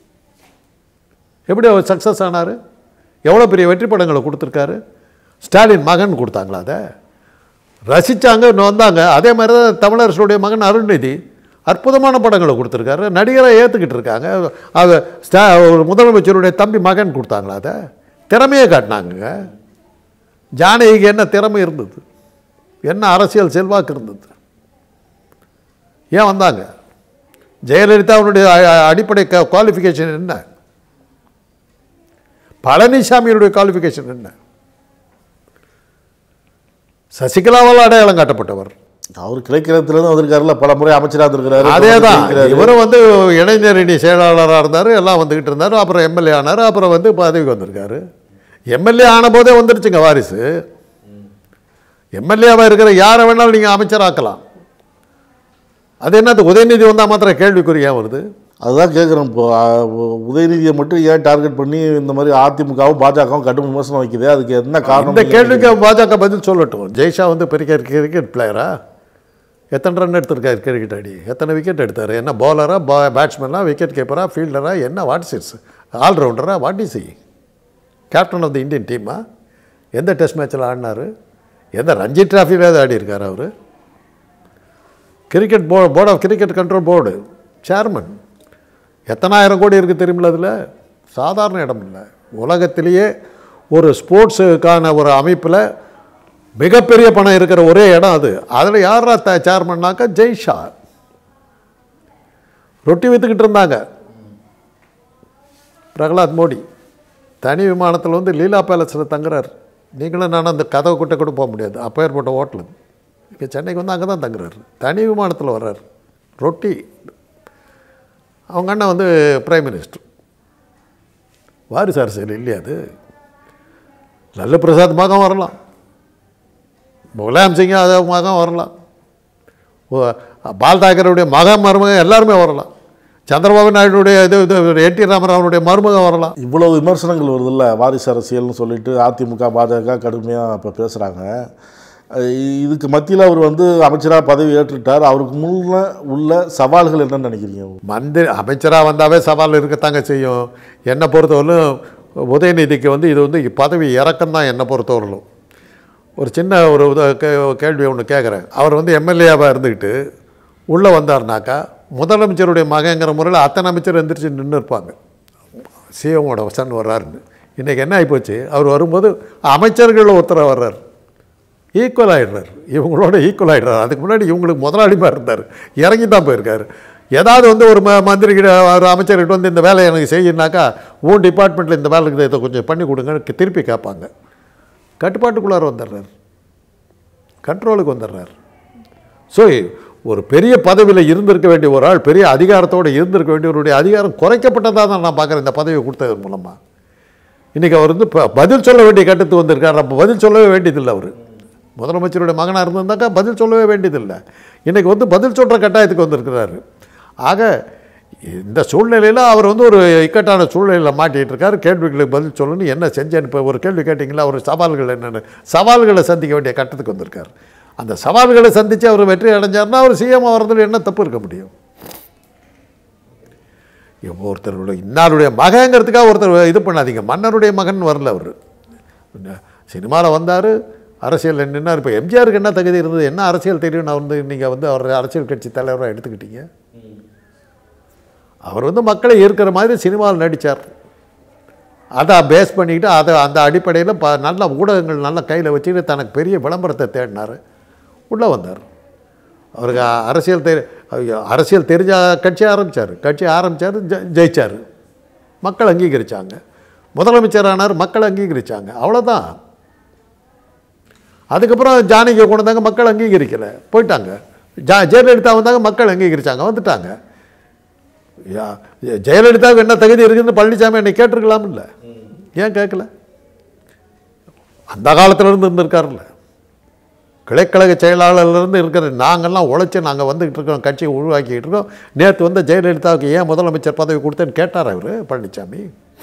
எப்படி அவர் சக்ஸஸ் ஆனார் எவ்வளோ பெரிய வெற்றி படங்களை கொடுத்துருக்காரு ஸ்டாலின் மகன் கொடுத்தாங்களா அதை ரசித்தாங்க வந்தாங்க அதே மாதிரி தான் தமிழரசுடைய மகன் அருண்நிதி அற்புதமான படங்களை கொடுத்துருக்காரு நடிகராக ஏற்றுக்கிட்டு இருக்காங்க அது ஸ்டா ஒரு முதலமைச்சருடைய தம்பி மகன் கொடுத்தாங்களா அதை திறமையை காட்டினாங்க ஜானகிக்கு என்ன திறமை இருந்தது என்ன அரசியல் செல்வாக்கு இருந்தது ஏன் வந்தாங்க ஜெயலலிதாவுடைய அ- அ- அடிப்படை குவாலிஃபிகேஷன் என்ன பழனிசாமியுடைய குவாலிஃபிகேஷன் என்ன சசிகலாவால் அடையாளம் காட்டப்பட்டவர் அவர் கிளைக்கழகத்திலேருந்து வந்திருக்காருல்ல பல முறை அமைச்சராக இருந்திருக்கிறாரு அதே தான் இருக்கிறாரு. இவரும் வந்து இளைஞரணி செயலாளராக இருந்தார் எல்லாம் வந்துக்கிட்டு இருந்தார் அப்புறம் எம்எல்ஏ ஆனார் அப்புறம் வந்து பதவிக்கு வந்திருக்காரு எம்எல்ஏ ஆன போதே வந்துருச்சுங்க வாரிசு எம்எல்ஏவாக இருக்கிற யாரை வேணாலும் நீங்கள் அமைச்சராக்கலாம் அது என்னது உதயநிதி வந்தால் மாத்திரம் கேள்விக்குறியா வருது அதுதான் கேட்குறேன் இப்போ ஆ, உ- உதயநிதியை மட்டும் ஏன் டார்கெட் பண்ணி இந்த மாதிரி அதிமுகவும் பாஜகவும் கடும் விமர்சனம் வைக்குது அதுக்கு என்ன காரணம் இந்த கேள்விக்கு பாஜக பதில் சொல்லட்டும் ஜெய்ஷா வந்து பெரிய கிரிக்கெட் பிளேயரா எத்தனை ரன் எடுத்திருக்காரு கிரிக்கெட் அடி எத்தனை விக்கெட் எடுத்தார் என்ன பவுலரா பா பேட்ஸ்மேனா விக்கெட் கீப்பரா ஃபீல்டரா என்ன வாட் இஸ் ஆல்ரவுண்டரா what is captain of the Indian டீமா எந்த டெஸ்ட் மேட்ச்சில் ஆடினார் எந்த ரஞ்சி டிராஃபியில் ஆடி இருக்கார் அவர் கிரிக்கெட் போ board of cricket control board chairman எத்தனாயிரம் கோடி இருக்குது தெரியுமில்ல அதில் சாதாரண இடம் இல்லை உலகத்திலேயே ஒரு ஸ்போர்ட்ஸுக்கான ஒரு அமைப்பில் மிகப்பெரிய பணம் இருக்கிற ஒரே இடம் அது அதில் யாரா த சேர்மன்னாக்கா ஜெய்ஷா ரொட்டி விற்றுக்கிட்டு இருந்தாங்க பிரகலாத் மோடி தனி விமானத்தில் வந்து லீலா பேலஸில் தங்குறாரு நீங்களும் நானும் அந்த கதவை கிட்ட கூட போக முடியாது அப்பேற்பட்ட ஹோட்டலு இங்கே சென்னைக்கு வந்து அங்கே தான் தங்குறாரு தனி விமானத்தில் வர்றாரு ரொட்டி அவங்க அண்ணன் வந்து பிரைம் மினிஸ்டர் வாரிசு அரசியல் இல்லையா அது லல்லு பிரசாத் மகன் வரலாம் முலாயம் சிங் அது மகன் வரலாம் ஓ, பால் தாக்கருடைய மகன் மருமகன் எல்லாருமே வரலாம் சந்திரபாபு நாயுடுடைய இது இது என் டி ராமராவனுடைய மருமகன் வரலாம் இவ்வளவு விமர்சனங்கள் வருதுல்ல வாரிசு அரசியல்னு சொல்லிட்டு அதிமுக பாஜக கடுமையாக இப்போ பேசுகிறாங்க இதுக்கு மத்தியில் அவர் வந்து அமைச்சராக பதவி ஏற்றுட்டார் அவருக்கு முன்ன உள்ள சவால்கள் என்னன்னு நினைக்கிறீங்க மந்திரி அமைச்சராக வந்தாவே சவால் இருக்கத்தாங்க செய்யும் என்னை பொறுத்தவரையிலும் உதயநிதிக்கு வந்து இது வந்து பதவி இறக்கம் தான் என்னை பொறுத்தவரையிலும் ஒரு சின்ன ஒரு உத- கே- கேள்வி ஒன்று கேட்குறேன் அவர் வந்து எம்எல்ஏவாக இருந்துக்கிட்டு உள்ளே வந்தார்னாக்கா முதலமைச்சருடைய மகங்கிற முறையில் அத்தனை அமைச்சர் எந்திரிச்சு நின்று இருப்பாங்க சிஎமோட சன் வர்றாருன்னு இன்றைக்கி என்ன ஆகிப்போச்சு அவர் வரும்போது அமைச்சர்கள் ஒருத்தர் வர்றார் ஈக்குவல் ஆகிடுறார் இவங்களோட ஈக்குவல் ஆகிடுறார் அதுக்கு முன்னாடி இவங்களுக்கு முதலாளிமாக இருந்தார் இறங்கி தான் போயிருக்காரு ஏதாவது வந்து ஒரு ம மந்திரிகிட்ட ஒரு அமைச்சர்கிட்ட வந்து இந்த வேலையை எனக்கு செய்யணுனாக்கா உன் டிபார்ட்மெண்ட்டில் இந்த வேலைக்கு இதை கொஞ்சம் பண்ணி கொடுங்க திருப்பி கேட்பாங்க கட்டுப்பாட்டுக்குள்ளார வந்துடுறார் கண்ட்ரோலுக்கு வந்துடுறார் ஸோ ஒரு பெரிய பதவியில் இருந்திருக்க வேண்டிய ஒரு ஆள் பெரிய அதிகாரத்தோடு இருந்திருக்க வேண்டியவருடைய அதிகாரம் குறைக்கப்பட்டதாக தான் நான் பார்க்குறேன் இந்த பதவியை கொடுத்ததன் மூலமாக இன்றைக்கி அவர் வந்து ப- பதில் சொல்ல வேண்டிய கட்டத்துக்கு வந்திருக்கார் அப்போ பதில் சொல்லவே வேண்டியதில்லை அவர் முதலமைச்சருடைய மகனாக இருந்திருந்தாக்கா பதில் சொல்லவே வேண்டியதில்லை இன்றைக்கி வந்து பதில் சொல்கிற கட்டாயத்துக்கு வந்திருக்கிறாரு ஆக இந்த சூழ்நிலையில் அவர் வந்து ஒரு இக்கட்டான சூழ்நிலையில் மாட்டிகிட்டு இருக்கார் கேள்விகளுக்கு பதில் சொல்லணும் என்ன செஞ்சேன்னு இப்போ ஒரு கேள்வி கேட்டிங்களா அவர் சவால்கள் என்னென்னு சவால்களை சந்திக்க வேண்டிய கட்டத்துக்கு வந்திருக்கார் அந்த சவால்களை சந்தித்து அவர் வெற்றி அடைஞ்சார்னா அவர் சிஎம் ஆகிறதுல என்ன தப்பு இருக்க முடியும் இப்போ ஒருத்தருடைய இன்னாருடைய மகங்கிறதுக்காக ஒருத்தர் இது பண்ணாதீங்க மன்னருடைய மகன் வரல அவர் சினிமாவில் வந்தார் அரசியலில் நின்னார் இப்போ எம்ஜிஆருக்கு என்ன தகுதி இருந்தது என்ன அரசியல் தெரியும் நான் வந்து நீங்கள் வந்து அவர் அரசியல் கட்சி தலைவராக எடுத்துக்கிட்டீங்க அவர் வந்து மக்களை ஈர்க்கிற மாதிரி சினிமாவில் நடித்தார் அதை பேஸ் பண்ணிக்கிட்டு அதை அந்த அடிப்படையில் ப நல்ல ஊடகங்கள் நல்ல கையில் வச்சுக்கிட்டு தனக்கு பெரிய விளம்பரத்தை தேடினார் உள்ளே வந்தார் அவருக்கு அரசியல் தெரி ஐயோ, அரசியல் தெரிஞ்ச கட்சி ஆரம்பித்தார் கட்சி ஆரம்பித்தார் ஜெ ஜெயிச்சார் மக்கள் அங்கீகரித்தாங்க முதலமைச்சரானார் மக்கள் அங்கீகரித்தாங்க அவ்வளோதான் அதுக்கப்புறம் ஜானகியை கொண்டு வந்தாங்க மக்கள் அங்கீகரிக்கலை போயிட்டாங்க ஜா ஜெயலலிதா வந்தாங்க மக்கள் அங்கீகரித்தாங்க வந்துட்டாங்க யா- ஜெயலலிதாவுக்கு என்ன தகுதி இருக்குதுன்னு பழனிசாமி என்னை கேட்டிருக்கலாம் இல்லை ஏன் கேட்கல அந்த காலத்துல இருந்து இருந்திருக்காருல்ல கிளைக்கழக செயலாளர்லேருந்து இருக்கிற நாங்கள்லாம் உழைச்சி நாங்கள் வந்துக்கிட்டு இருக்கோம் கட்சியை உருவாக்கிக்கிட்டு இருக்கோம் நேற்று வந்து ஜெயலலிதாவுக்கு ஏன் முதலமைச்சர் பதவி கொடுத்தேன்னு கேட்டார் அவர் பழனிசாமி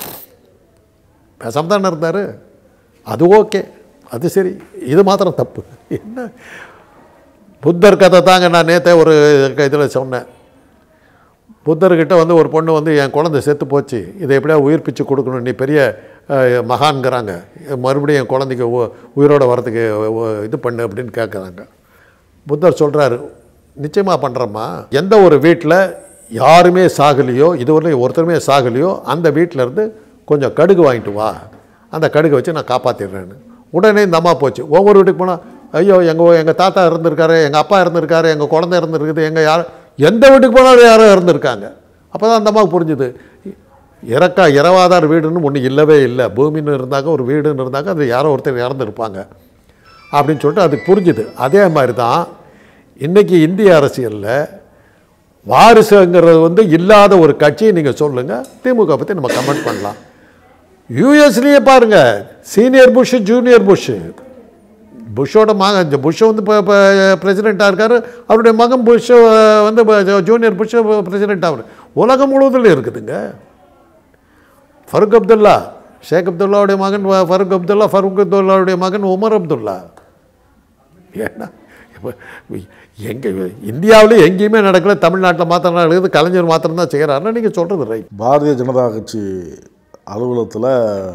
பேசாம தானே இருந்தார் அது ஓகே அது சரி இது மாத்திரம் தப்பு என்ன புத்தர் கதை தாங்க நான் நேற்றே ஒரு இதில் சொன்னேன் புத்தர்கிட்ட வந்து ஒரு பொண்ணு வந்து என் குழந்தை செத்து போச்சு இதை எப்படியா உயிர்ப்பிச்சு கொடுக்கணும் நீ பெரிய அஹ், மகான்கிறாங்க மறுபடியும் என் குழந்தைக்கு உ- உயிரோட வரதுக்கு உ- இது பண்ணு அப்படின்னு கேட்குறாங்க புத்தர் சொல்கிறாரு நிச்சயமாக பண்ணுறம்மா எந்த ஒரு வீட்டில் யாருமே சாகலையோ இதுவரையும் ஒருத்தருமே சாகலையோ அந்த வீட்டில் இருந்து கொஞ்சம் கடுகு வாங்கிட்டு வா அந்த கடுகை வச்சு நான் காப்பாற்றிடுறேன்னு உடனே இந்த அம்மா போச்சு ஒவ்வொரு வீட்டுக்கு போனால் ஐயோ எங்கள் எங்கள் தாத்தா இருந்திருக்காரு எங்கள் அப்பா இருந்திருக்காரு எங்கள் குழந்தை இருந்திருக்குது எங்கள் யார் எந்த வீட்டுக்கு போனாலும் யாரோ இறந்துருக்காங்க அப்போ தான் அந்த அம்மாவுக்கு புரிஞ்சுது இறக்கா இரவாதார் வீடுன்னு ஒன்று இல்லவே இல்லை பூமின்னு இருந்தாங்க ஒரு வீடுன்னு இருந்தாங்க அது யாரோ ஒருத்தர் இறந்துருப்பாங்க அப்படின்னு சொல்லிட்டு அது புரிஞ்சுது அதே மாதிரி தான் இன்றைக்கி இந்திய அரசியலில் வாரிசுங்கிறது வந்து இல்லாத ஒரு கட்சியை நீங்கள் சொல்லுங்கள் திமுக பற்றி நம்ம கமெண்ட் பண்ணலாம் யூஎஸ்லேயே பாருங்கள் சீனியர் புஷ் ஜூனியர் புஷ் புஷ்ஷோட மகன் இந்த புஷ் வந்து இப்போ இப்போ பிரசிடெண்ட்டாக இருக்கார் அவருடைய மகன் புஷ் வந்து ஜூனியர் புஷ் பிரசிடெண்ட் ஆகுது உலகம் முழுவதில் இருக்குதுங்க ஃபருக் அப்துல்லா ஷேக் அப்துல்லாவுடைய மகன் ஃப- ஃபருக் அப்துல்லா ஃபருக் அப்துல்லாவுடைய மகன் உமர் அப்துல்லா ஏன்னா இப்போ எங்கே இந்தியாவிலே எங்கேயுமே நடக்கல தமிழ்நாட்டில் மாத்திரம் நடக்குது கலைஞர் மாத்திரம் தான் செய்கிறாருன்னா நீங்கள் சொல்கிறது ரைட் பாரதிய ஜனதா கட்சி அலுவலகத்தில்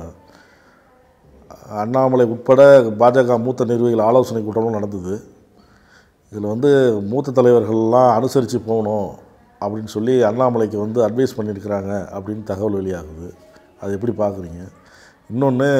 அண்ணாமலை உட்பட பாஜக மூத்த நிர்வாகிகள் ஆலோசனை கூட்டமும் நடந்தது இதில் வந்து மூத்த தலைவர்கள்லாம் அனுசரித்து போகணும் அப்படின்னு சொல்லி அண்ணாமலைக்கு வந்து அட்வைஸ் பண்ணியிருக்கிறாங்க அப்படின்னு தகவல் வெளியாகுது அது எப்படி பார்க்குறீங்க இன்னொன்று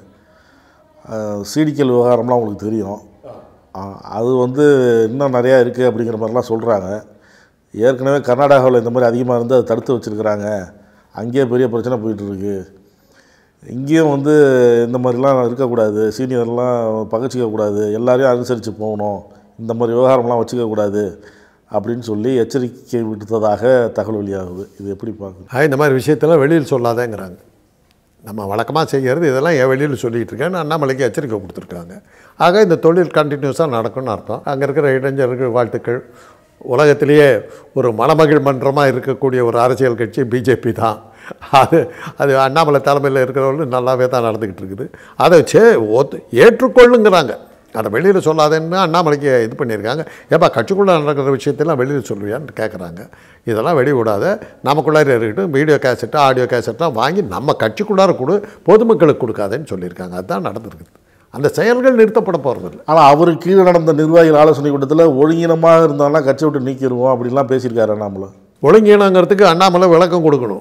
சீடிக்கல் விவகாரம்லாம் உங்களுக்கு தெரியும் அஹ், அது வந்து இன்னும் நிறையா இருக்குது அப்படிங்கிற மாதிரிலாம் சொல்கிறாங்க ஏற்கனவே கர்நாடகாவில் இந்த மாதிரி அதிகமாக இருந்து அதை தடுத்து வச்சுருக்கிறாங்க அங்கேயே பெரிய பிரச்சனை போயிட்டுருக்கு இங்கேயும் வந்து இந்த மாதிரிலாம் இருக்கக்கூடாது சீனியர்லாம் பகச்சிக்கக்கூடாது எல்லாரையும் அனுசரித்து போகணும் இந்த மாதிரி விவகாரம்லாம் வச்சுக்கக்கூடாது அப்படின்னு சொல்லி எச்சரிக்கை விடுத்ததாக தகவல் வெளியாகுது இது எப்படி பார்க்குது ஆ, இந்த மாதிரி விஷயத்தெல்லாம் வெளியில் சொல்லாதேங்கிறாங்க நம்ம வழக்கமாக செய்கிறது இதெல்லாம் ஏன் வெளியில் சொல்லிகிட்டு இருக்கேன்னு அண்ணாமலைக்கு எச்சரிக்கை கொடுத்துருக்காங்க ஆக இந்த தொழில் கண்டினியூஸாக நடக்கும்னு அர்த்தம் அங்கே இருக்கிற இளைஞர்கள் வாழ்த்துக்கள் உலகத்திலேயே ஒரு மணமகிழ் மன்றமாக இருக்கக்கூடிய ஒரு அரசியல் கட்சி பிஜேபி தான் அது அது அண்ணாமலை தலைமையில் இருக்கிறவர்கள் நல்லாவே தான் நடந்துக்கிட்டு இருக்குது அதை சே ஒத்து ஏற்றுக்கொள்ளுங்கிறாங்க அதை வெளியில் சொல்லாதேன்னு அண்ணாமலைக்கு இது பண்ணியிருக்காங்க ஏப்பா கட்சிக்குள்ளே நடக்கிற விஷயத்தெல்லாம் வெளியில் சொல்லுவியான்னு கேட்குறாங்க இதெல்லாம் வெளிய விடாத நமக்குள்ளார இருக்கட்டும் வீடியோ கேசட்டு ஆடியோ கேசட்லாம் வாங்கி நம்ம கட்சிக்குள்ளார கொடு பொதுமக்களுக்கு கொடுக்காதேன்னு சொல்லியிருக்காங்க அதுதான் நடந்திருக்குது அந்த செயல்கள் நிறுத்தப்பட போகிறதில்ல ஆனால் அவர் கீழே நடந்த நிர்வாகிகள் ஆலோசனை கூட்டத்தில் ஒழுங்கீனமாக இருந்தாலும் கட்சி விட்டு நீக்கிடுவோம் அப்படின்லாம் பேசியிருக்காரு அண்ணாமலை ஒழுங்கீனங்கிறதுக்கு அண்ணாமலை விளக்கம் கொடுக்கணும்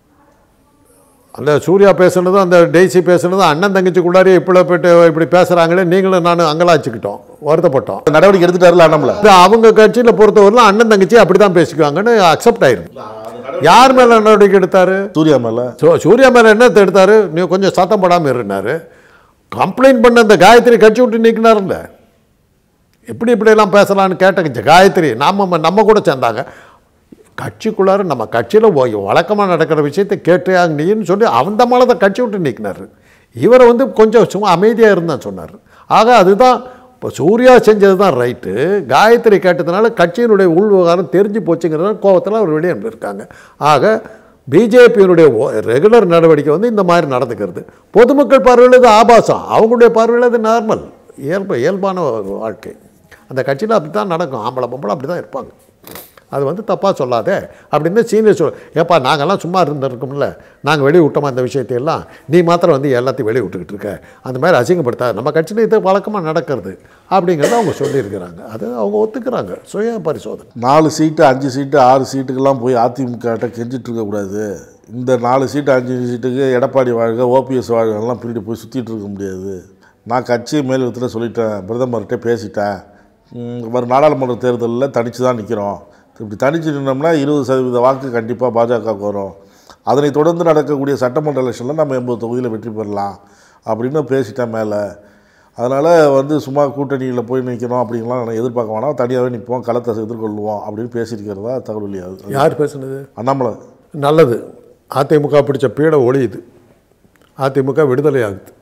அந்த சூர்யா பேசுனதும் அந்த டெய்ஸி பேசுனதும் அண்ணன் தங்கச்சிக்குள்ளாரே இப்படி போயிட்டு இப்படி பேசுகிறாங்களே நீங்களும் நானும் அங்கலாச்சிக்கிட்டோம் வருத்தப்பட்டோம் நடவடிக்கை எடுத்துட்டாருல அண்ணாமலை இது அவங்க கட்சியில் பொறுத்தவரையிலும் அண்ணன் தங்கச்சி அப்படி தான் பேசிக்குவாங்கன்னு அக்செப்ட் ஆயிருக்கு யார் மேலே நடவடிக்கை எடுத்தார் சூர்யா மேலே சோ சூர்யா மேலே என்ன எடுத்தார் நீ கொஞ்சம் சத்தம் போடாமல் இருந்தார் கம்ப்ளைண்ட் பண்ண அந்த காயத்ரி கட்சி விட்டு நீக்கினார்ல எப்படி இப்படியெல்லாம் பேசலான்னு கேட்ட காயத்ரி நாம நம்ம கூட சேர்ந்தாங்க கட்சிக்குள்ளார நம்ம கட்சியில் வழக்கமாக நடக்கிற விஷயத்தை கேட்டு நீன்னு சொல்லி அந்த மேலே தான் கட்சி விட்டு நீக்கினார் இவரை வந்து கொஞ்சம் சும்மா அமைதியாக இருந்தான் சொன்னார் ஆக அதுதான் இப்போ சூர்யா செஞ்சது தான் ரைட்டு காயத்ரி கேட்டதுனால கட்சியினுடைய உள் விவகாரம் தெரிஞ்சு போச்சுங்கிறத கோவத்தில் அவர் வெளியே அனுப்பியிருக்காங்க ஆக பிஜேபியினுடைய ரெகுலர் நடவடிக்கை வந்து இந்த மாதிரி நடந்துக்கிறது பொதுமக்கள் பார்வையில் இது ஆபாசம் அவங்களுடைய பார்வையில் அது நார்மல் இயல்பு இயல்பான ஒரு வாழ்க்கை அந்த கட்சியில் அப்படி தான் நடக்கும் ஆம்பளை பொம்பளை அப்படி தான் இருப்பாங்க அது வந்து தப்பாக சொல்லாதே அப்படின்னு சீனியர் சொல் ஏப்பா நாங்கள்லாம் சும்மா இருந்திருக்கோம்ல நாங்கள் வெளியே விட்டோமா இந்த விஷயத்தையெல்லாம் நீ மாத்திரம் வந்து எல்லாத்தையும் வெளியே விட்டுக்கிட்டு இருக்க அந்த மாதிரி அசிங்கப்படுத்தாது நம்ம கட்சியில் இது வழக்கமாக நடக்கிறது அப்படிங்கிறத அவங்க சொல்லியிருக்கிறாங்க அது அவங்க ஒத்துக்கிறாங்க சுய பரிசோதனை நாலு சீட்டு அஞ்சு சீட்டு ஆறு சீட்டுக்கெல்லாம் போய் அதிமுகட்ட கெஞ்சிட்டு இருக்கக்கூடாது இந்த நாலு சீட்டு அஞ்சு சீட்டுக்கு எடப்பாடி வாழ்க ஓபிஎஸ் வாழ்கெல்லாம் பின்னாடி போய் சுற்றிட்டு இருக்க முடியாது நான் கட்சி மேலிடத்தில் சொல்லிட்டேன் பிரதமர்கிட்ட பேசிட்டேன் ம், வரும் நாடாளுமன்ற தேர்தலில் தனித்து தான் நிற்கிறோம் இப்படி தனித்து நின்னோம்னா இருபது சதவீத வாக்கு கண்டிப்பாக பாஜகவுக்கு வரும் அதனை தொடர்ந்து நடக்கக்கூடிய சட்டமன்ற எலெக்ஷனில் நம்ம எண்பது தொகுதியில் வெற்றி பெறலாம் அப்படின்னு பேசிட்டேன் மேலே அதனால் வந்து சும்மா கூட்டணியில் போய் நிற்கணும் அப்படின்லாம் நான் எதிர்பார்க்க வேணாம் தனியாகவே நிற்போம் களத்தை எதிர்கொள்வோம் அப்படின்னு பேசியிருக்கிறதா தகவல் வெளியாகுது யார் பேசுனது அண்ணாமலை நல்லது அதிமுக பிடிச்ச பீடை ஒழியுது அதிமுக விடுதலை ஆகுது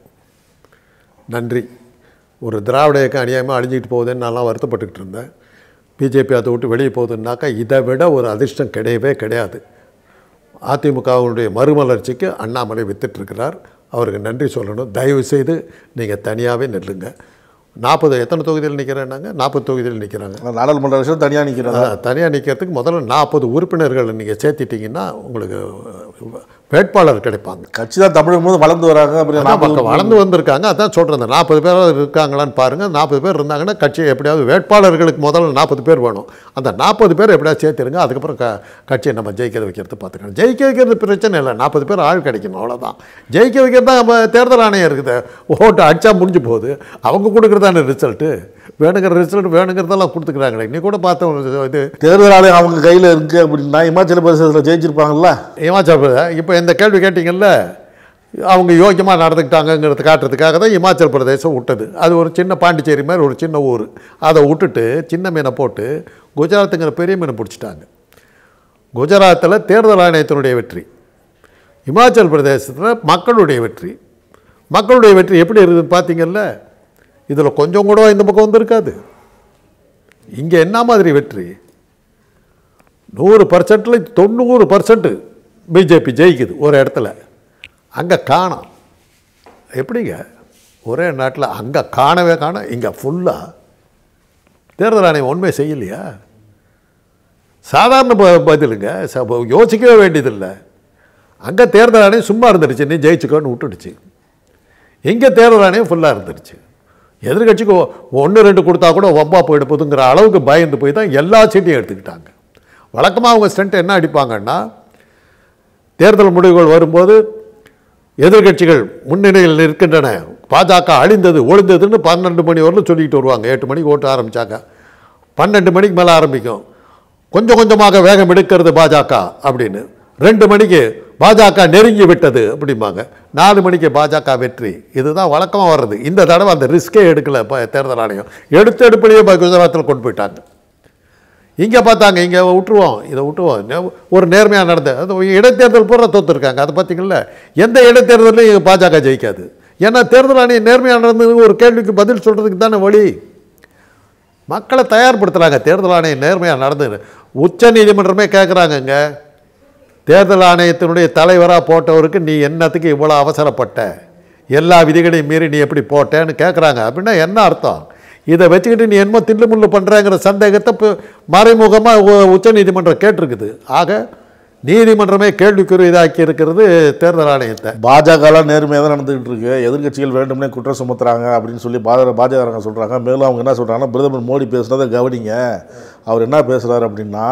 நன்றி ஒரு திராவிட இயக்கம் அநியாயமாக அழிஞ்சிட்டு போகுதுன்னு நான்லாம் வருத்தப்பட்டுக்கிட்டு இருந்தேன் பிஜேபி அதை விட்டு வெளியே போகுதுன்னாக்கா இதை விட ஒரு அதிர்ஷ்டம் கிடையவே கிடையாது அதிமுகவுடைய மறுமலர்ச்சிக்கு அண்ணாமலை வித்துட்ருக்கிறார் அவருக்கு நன்றி சொல்லணும் தயவு செய்து நீங்கள் தனியாகவே நில்லுங்க நாற்பது எத்தனை தொகுதியில் நிற்கிறேன்னாங்க நாற்பது தொகுதியில் நிற்கிறாங்க நாடாளுமன்ற எலெக்ஷன் தனியாக நிற்கிறதா தனியாக நிற்கிறதுக்கு முதல்ல நாற்பது உறுப்பினர்களை நீங்கள் சேர்த்திட்டிங்கன்னா உங்களுக்கு வேட்பாளர் கிடைப்பாங்க கட்சி தான் தமிழகம் போது வளர்ந்து வராங்க அப்புறம் அதான் நாற்பது மக்கள் வளர்ந்து வந்திருக்காங்க அதான் சொல்கிறேன் அந்த நாற்பது பேர் இருக்காங்களான்னு பாருங்கள் நாற்பது பேர் இருந்தாங்கன்னா கட்சி எப்படியாவது வேட்பாளர்களுக்கு முதல்ல நாற்பது பேர் வேணும் அந்த நாற்பது பேர் எப்படியாவது சேர்த்துருங்க அதுக்கப்புறம் க கட்சியை நம்ம ஜெயிக்க வைக்கிறது பார்த்துக்கலாம் ஜெயிக்க வைக்கிறது பிரச்சனை இல்லை நாற்பது பேர் ஆள் கிடைக்கணும் அவ்வளோதான் ஜெயிக்க வைக்கிறது தான் நம்ம தேர்தல் ஆணையம் இருக்குது ஓட்டு அடித்தா முடிஞ்சு போகுது அவங்க கொடுக்குறதான ரிசல்ட்டு வேணுங்கிற ரிசல்ட் வேணுங்கிறதெல்லாம் கொடுத்துக்கிறாங்களே நீ கூட பார்த்த ஒரு இது தேர்தல் ஆணையம் அவங்க கையில் இருக்கு அப்படின்னா இமாச்சல பிரதேசத்தில் ஜெயிச்சிருப்பாங்கல்ல இமாச்சல் பிரதேச இப்போ இந்த கேள்வி கேட்டிங்கல்ல அவங்க யோக்கியமாக நடந்துக்கிட்டாங்கங்கிறத காட்டுறதுக்காக தான் இமாச்சல் பிரதேசம் விட்டது அது ஒரு சின்ன பாண்டிச்சேரி மாதிரி ஒரு சின்ன ஊர் அதை விட்டுட்டு சின்ன மீனை போட்டு குஜராத்துங்கிற பெரிய மீனை பிடிச்சிட்டாங்க குஜராத்தில் தேர்தல் ஆணையத்தினுடைய வெற்றி இமாச்சல் பிரதேசத்தில் மக்களுடைய வெற்றி மக்களுடைய வெற்றி எப்படி இருக்குதுன்னு பார்த்தீங்கல்ல இதில் கொஞ்சம் கூட இந்த பக்கம் வந்திருக்காது இங்கே என்ன மாதிரி வெற்றி நூறு பர்சன்டில் தொண்ணூறு பர்சன்ட் பிஜேபி ஜெயிக்குது ஒரு இடத்துல அங்கே காணோம் எப்படிங்க ஒரே நாட்டில் அங்கே காணவே காணோம் இங்கே ஃபுல்லாக தேர்தல் ஆணையம் உண்மை செய்யலையா சாதாரண ப- பதிலுங்க ச- யோசிக்கவே வேண்டியதில்லை அங்கே தேர்தல் ஆணையம் சும்மா இருந்துடுச்சு நீ ஜெயிச்சுக்கோன்னு விட்டுடுச்சு இங்கே தேர்தல் ஆணையம் ஃபுல்லாக இருந்துருச்சு எதிர்கட்சிக்கு ஒன்று ரெண்டு கொடுத்தா கூட வம்பா போயிட போகுதுங்கிற அளவுக்கு பயந்து போய் தான் எல்லா சீட்டையும் எடுத்துக்கிட்டாங்க வழக்கமாக அவங்க ஸ்டண்ட் என்ன அடிப்பாங்கன்னா தேர்தல் முடிவுகள் வரும்போது எதிர்க்கட்சிகள் முன்னணியில் நிற்கின்றன பாஜக அழிந்தது ஒழிந்ததுன்னு பன்னெண்டு மணி வரலும் சொல்லிக்கிட்டு வருவாங்க எட்டு மணிக்கு ஓட்டு ஆரம்பித்தாங்க பன்னெண்டு மணிக்கு மேலே ஆரம்பிக்கும் கொஞ்சம் கொஞ்சமாக வேகம் எடுக்கிறது பாஜக அப்படின்னு ரெண்டு மணிக்கு பாஜக நெருங்கி விட்டது அப்படிம்பாங்க நாலு மணிக்கு பாஜக வெற்றி இதுதான் வழக்கமாக வர்றது இந்த தடவை அந்த ரிஸ்கே எடுக்கல இப்போ தேர்தல் ஆணையம் எடுத்த எடுப்பிலேயே குஜராத்தில் கொண்டு போயிட்டாங்க இங்கே பார்த்தாங்க இங்கே விட்டுருவோம் இதை விட்டுருவோம் நே- ஒரு நேர்மையாக நடந்த அது இடைத்தேர்தல் பூரா தோத்துருக்காங்க அதை பார்த்தீங்கல்ல எந்த இடைத்தேர்தலையும் பாஜக ஜெயிக்காது ஏன்னா தேர்தல் ஆணையம் நேர்மையாக நடந்தது ஒரு கேள்விக்கு பதில் சொல்கிறதுக்கு தானே வழி மக்களை தயார்படுத்துகிறாங்க தேர்தல் ஆணையம் நேர்மையாக நடந்தது உச்ச நீதிமன்றமே கேட்குறாங்கங்க தேர்தல் ஆணையத்தினுடைய தலைவராக போட்டவருக்கு நீ என்னத்துக்கு இவ்வளோ அவசரப்பட்ட எல்லா விதிகளையும் மீறி நீ எப்படி போட்டேன்னு கேட்குறாங்க அப்படின்னா என்ன அர்த்தம் இதை வச்சுக்கிட்டு நீ என்னமோ தில்லு முள்ளு பண்ணுறேங்கிற சந்தேகத்தை இப்போ மறைமுகமாக உச்ச நீதிமன்றம் கேட்டிருக்குது ஆக நீதிமன்றமே கேள்விக்குறி இதாக்கி இருக்கிறது தேர்தல் ஆணையத்தை பாஜகலாம் நேர்மையாக தான் நடந்துகிட்டு இருக்கு எதிர்க்கட்சிகள் வேண்டும்னே குற்றம் சுமத்துறாங்க அப்படின்னு சொல்லி பாஜக பாஜகக்காரங்க சொல்கிறாங்க மேலும் அவங்க என்ன சொல்கிறாங்கன்னா பிரதமர் மோடி பேசுனதை கவனிங்க அவர் என்ன பேசுகிறார் அப்படின்னா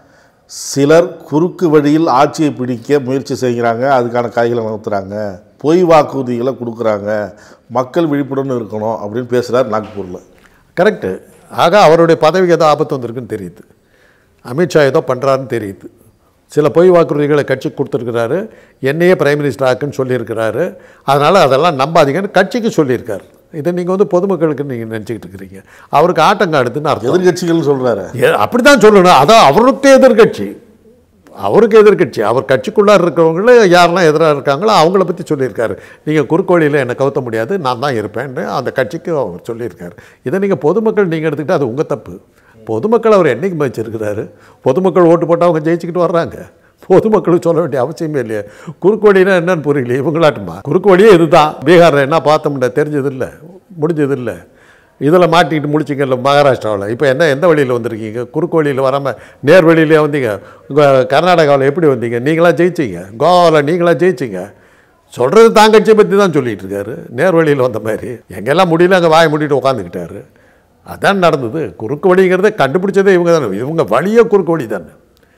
சிலர் குறுக்கு வழியில் ஆட்சியை பிடிக்க முயற்சி செய்கிறாங்க அதுக்கான காய்களை நகர்த்துறாங்க பொய் வாக்குறுதிகளை கொடுக்குறாங்க மக்கள் விழிப்புடன் இருக்கணும் அப்படின்னு பேசுகிறார் நாக்பூரில் கரெக்டு ஆக அவருடைய பதவிக்கு ஏதோ ஆபத்து வந்திருக்குன்னு தெரியுது அமித்ஷா ஏதோ பண்ணுறாருன்னு தெரியுது சில பொய் வாக்குறுதிகளை கட்சிக்கு கொடுத்துருக்கிறாரு என்னையே பிரைம் மினிஸ்டர் ஆக்குன்னு சொல்லியிருக்கிறாரு அதனால் அதெல்லாம் நம்பாதீங்கன்னு கட்சிக்கு சொல்லியிருக்காரு இதை நீங்கள் வந்து பொதுமக்களுக்கு நீங்கள் நினச்சிக்கிட்டு இருக்கிறீங்க அவருக்கு ஆட்டங்காடுதுன்னு அர்த்தம் எதிர்க்கட்சிகள்னு சொல்கிறாரு அப்படி தான் சொல்லணும் அதான் அவருக்கு எதிர்க்கட்சி அவருக்கு எதிர்க்கட்சி அவர் கட்சிக்குள்ளார இருக்கிறவங்கள யாரெல்லாம் எதிராக இருக்காங்களோ அவங்கள பற்றி சொல்லியிருக்காரு நீங்கள் குறுக்கோழியில் என்னை கவுத்த முடியாது நான் தான் இருப்பேன்னு அந்த கட்சிக்கு அவர் சொல்லியிருக்காரு இதை நீங்கள் பொதுமக்கள் நீங்கள் எடுத்துக்கிட்டால் அது உங்கள் தப்பு பொதுமக்கள் அவர் என்னைக்கு மதிச்சிருக்கிறாரு பொதுமக்கள் ஓட்டு போட்டு அவங்க ஜெயிச்சுக்கிட்டு வர்றாங்க பொதுமக்களுக்கு சொல்ல வேண்டிய அவசியமே இல்லையே குறுக்கோழினா என்னன்னு புரியல இவங்களாட்டுமா குறுக்கோழியே இதுதான் பீகாரில் என்ன பார்த்தோம்னா தெரிஞ்சது இல்லை முடிஞ்சது இல்லை இதில் மாட்டிக்கிட்டு முடிச்சிங்கல்ல மகாராஷ்டிராவில் இப்போ என்ன எந்த வழியில் வந்திருக்கீங்க குறுக்கு வழியில் வராமல் நேர் வழியிலே வந்தீங்க உங்கள் கர்நாடகாவில் எப்படி வந்தீங்க நீங்களா ஜெயிச்சிங்க கோவாவில் நீங்களா ஜெயிச்சிங்க சொல்கிறது தான் கட்சியை பற்றி தான் சொல்லிட்டு இருக்காரு நேர் வழியில் வந்த மாதிரி எங்கெல்லாம் முடியல அங்கே வாய மூடிட்டு உட்காந்துக்கிட்டாரு அதான் நடந்தது குறுக்கு வழிங்கிறத கண்டுபிடிச்சதே இவங்க தானே இவங்க வழியே குறுக்கு வழி தானே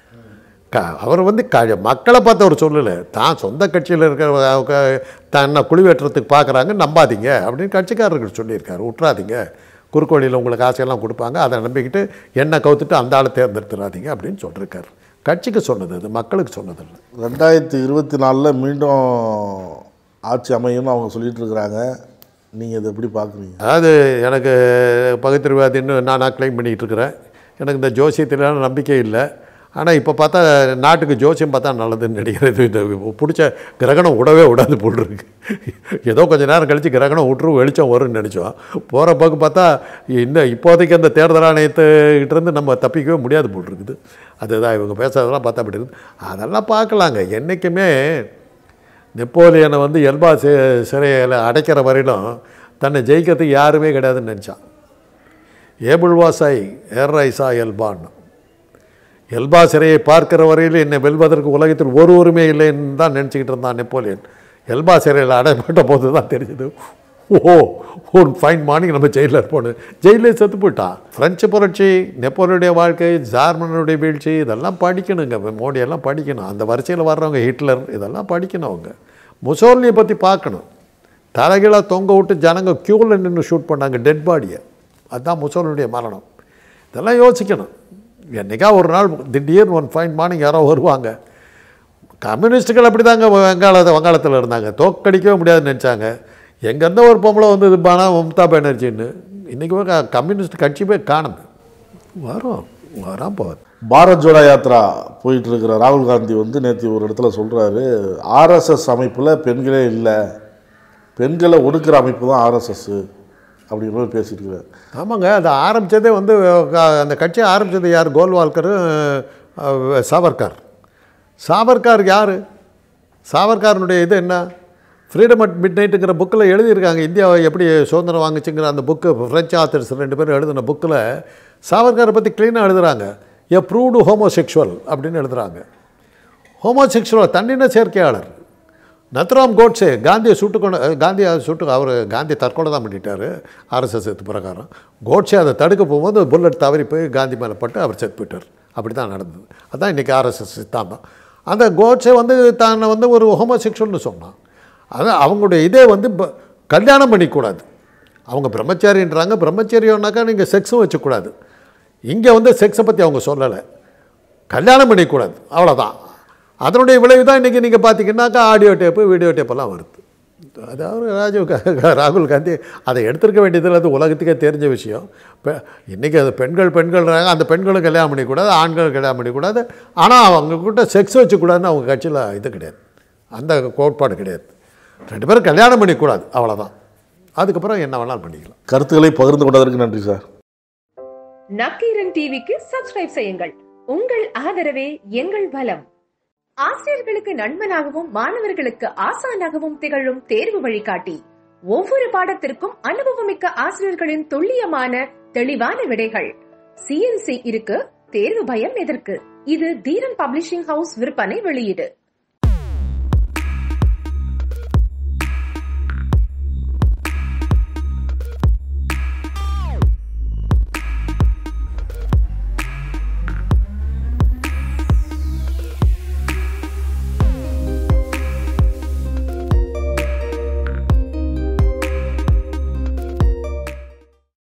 க அவர் வந்து க மக்களை பார்த்து அவர் சொல்லலை தான் சொந்த கட்சியில் இருக்கிற தன்னை குழுவேற்றத்துக்கு பார்க்குறாங்க நம்பாதீங்க அப்படின்னு கட்சிக்காரர்கள் சொல்லியிருக்காரு விட்றாதீங்க குறுக்கோழியில் உங்களுக்கு ஆசையெல்லாம் கொடுப்பாங்க அதை நம்பிக்கிட்டு என்ன கவுத்துட்டு அந்த ஆளை தேர்ந்தெடுத்துடாதீங்க அப்படின்னு சொல்லியிருக்காரு கட்சிக்கு சொன்னது அது மக்களுக்கு சொன்னதில்லை ரெண்டாயிரத்தி இருபத்தி நாலில் மீண்டும் ஆட்சி அமையும்னு அவங்க சொல்லிட்டு இருக்கிறாங்க நீங்கள் இதை எப்படி பார்க்குறீங்க அதாவது எனக்கு பகுத்தறிவாதின்னு நான் கிளைம் பண்ணிகிட்டு இருக்கிறேன் எனக்கு இந்த ஜோசியத்திலான நம்பிக்கை இல்லை ஆனால் இப்போ பார்த்தா நாட்டுக்கு ஜோசியம் பார்த்தா நல்லதுன்னு நினைக்கிறது இந்த பிடிச்ச கிரகணம் விடவே விடாது போல் இருக்கு ஏதோ கொஞ்ச நேரம் கழித்து கிரகணம் விட்டுரும் வெளிச்சம் வரும்னு நினச்சோம் போகிற போக்கு பார்த்தா இந்த இப்போதைக்கு அந்த தேர்தல் ஆணையத்துக்கிட்டேருந்து நம்ம தப்பிக்கவே முடியாது போல் இருக்குது அதுதான் இவங்க பேசுறதெல்லாம் பார்த்தா அப்படி இருக்குது அதெல்லாம் பார்க்கலாங்க என்றைக்குமே நெப்போலியனை வந்து எல்பா சி சிறையில் அடைக்கிற வரையிலும் தன்னை ஜெயிக்கிறதுக்கு யாருமே கிடையாதுன்னு நினச்சான் ஏபிள் வாசாய் ஏர்ரைசா எல்பான்னு எல்பா சிறையை பார்க்கிற வரையில் என்னை வெல்வதற்கு உலகத்தில் ஒரு உரிமை இல்லைன்னு தான் நினச்சிக்கிட்டு இருந்தான் நெப்போலியன் எல்பா சிறையில் அடைப்பட்ட போது தான் தெரிஞ்சது ஓ ஒரு ஃபைன் மார்னிங் நம்ம ஜெயிலில் இருப்போன்னு ஜெயிலே செத்து போயிட்டான் ஃப்ரெஞ்சு புரட்சி நெப்போலியனுடைய வாழ்க்கை ஜார்மனுடைய வீழ்ச்சி இதெல்லாம் படிக்கணுங்க மோடியெல்லாம் படிக்கணும் அந்த வரிசையில் வர்றவங்க ஹிட்லர் இதெல்லாம் படிக்கணும் அவங்க முசோலினியை பற்றி பார்க்கணும் தலைகீழாக தொங்க விட்டு ஜனங்க க்யூவில் நின்று ஷூட் பண்ணாங்க டெட் பாடியை அதுதான் முசோலினுடைய மரணம் இதெல்லாம் யோசிக்கணும் என்னைக்கா ஒரு நாள் திடீர்னு ஒன் ஃபைன் மார்னிங் யாரோ வருவாங்க கம்யூனிஸ்ட்டுகள் அப்படி தாங்க வங்காள வங்காளத்தில் இருந்தாங்க தோக்கடிக்கவே முடியாதுன்னு நினச்சாங்க எங்கேருந்தோ ஒரு பொம்பளை வந்து இது பானா மம்தா பானர்ஜின்னு இன்றைக்கி கம்யூனிஸ்ட் கட்சி போய் காணுது வரும் வரான் போகுது பாரத் ஜோடா யாத்ரா போயிட்டு இருக்கிற ராகுல் காந்தி வந்து நேற்று ஒரு இடத்துல சொல்கிறாரு ஆர்எஸ்எஸ் அமைப்பில் பெண்களே இல்லை பெண்களை ஒடுக்குற அமைப்பு தான் ஆர்எஸ்எஸ் அப்படிங்கிற மாதிரி பேசிட்டு இருக்காரு ஆமாங்க அது ஆரம்பித்ததே வந்து அஹ், அந்த கட்சியை ஆரம்பித்தது யார் கோல்வால்கர் அஹ், சாவர்கார் சாவர்கார் யார் சாவர்காரனுடைய இது என்ன ஃப்ரீடம் அட் மிட் நைட்டுங்கிற புக்கில் எழுதியிருக்காங்க இந்தியாவை எப்படி சுதந்திரம் வாங்குச்சுங்கிற அந்த புக்கு ஃப்ரெஞ்சு ஆத்தர்ஸ் ரெண்டு பேரும் எழுதின புக்கில் சாவர்காரை பற்றி க்ளீனாக எழுதுறாங்க எ ப்ரூவ்டு ஹோமோசெக்சுவல் அப்படின்னு எழுதுறாங்க ஹோமோசெக்சுவல் தன்னின சேர்க்கையாளர் நத்ராம் கோட்ஸே காந்தியை சுட்டு கொண்டு காந்தியை சுட்டு அவர் காந்தி தற்கொலை தான் பண்ணிட்டார் ஆர்எஸ்எஸ் செத்து பிரகாரம் கோட்ஸே அதை தடுக்க போகும்போது புல்லட் தவறி போய் காந்தி மேலே பட்டு அவர் செத்து போயிட்டார் அப்படி தான் நடந்தது அதான் இன்றைக்கி ஆர்எஸ்எஸ் சித்தாந்தம் அந்த கோட்ஸே வந்து தன்னை வந்து ஒரு ஹோமோசெக்சுவல்னு சொன்னான் அதான் அவங்களுடைய இதே வந்து ப- கல்யாணம் பண்ணிக்கூடாது அவங்க பிரம்மச்சாரின்றாங்க பிரம்மச்சரியம்னாக்கா நீங்கள் செக்ஸும் வச்சுக்கூடாது இங்கே வந்து செக்ஸை பற்றி அவங்க சொல்லலை கல்யாணம் பண்ணிக்கூடாது அவ்வளோதான் அதனுடைய விளைவு தான் இன்றைக்கி நீங்கள் பார்த்தீங்கன்னாக்கா ஆடியோ டேப்பு வீடியோ டேப்பெல்லாம் வருது அதாவது ராஜீவ் கா- ராகுல் காந்தி அதை எடுத்திருக்க வேண்டியதில் அது உலகத்துக்கே தெரிஞ்ச விஷயம் இப்போ இன்றைக்கி அது பெண்கள் பெண்கள்ன்றாங்க அந்த பெண்களும் கல்யாணம் பண்ணிக்கூடாது ஆண்கள் கல்யாணம் பண்ணிக்கூடாது ஆனால் அவங்க கிட்ட செக்ஸ் வச்சுக்கூடாதுன்னு அவங்க கட்சியில் இது கிடையாது அந்த கோட்பாடு கிடையாது ரெண்டு பேரும் கல்யாணம் பண்ணிக்கூடாது அவ்வளோதான் அதுக்கப்புறம் என்ன வேணாலும் பண்ணிக்கலாம் கருத்துக்களை பகிர்ந்து கொண்டதற்கு நன்றி சார் நக்கீரன் டிவிக்கு சப்ஸ்கிரைப் செய்யுங்கள் உங்கள் ஆதரவே எங்கள் பலம் ஆசிரியர்களுக்கு நண்பனாகவும் மாணவர்களுக்கு ஆசானாகவும் திகழும் தேர்வு வழிகாட்டி ஒவ்வொரு பாடத்திற்கும் அனுபவமிக்க ஆசிரியர்களின் துல்லியமான தெளிவான விடைகள் சிஎன்சி இருக்கு தேர்வு பயம் எதற்கு இது தீரன் பப்ளிஷிங் ஹவுஸ் விற்பனை வெளியீடு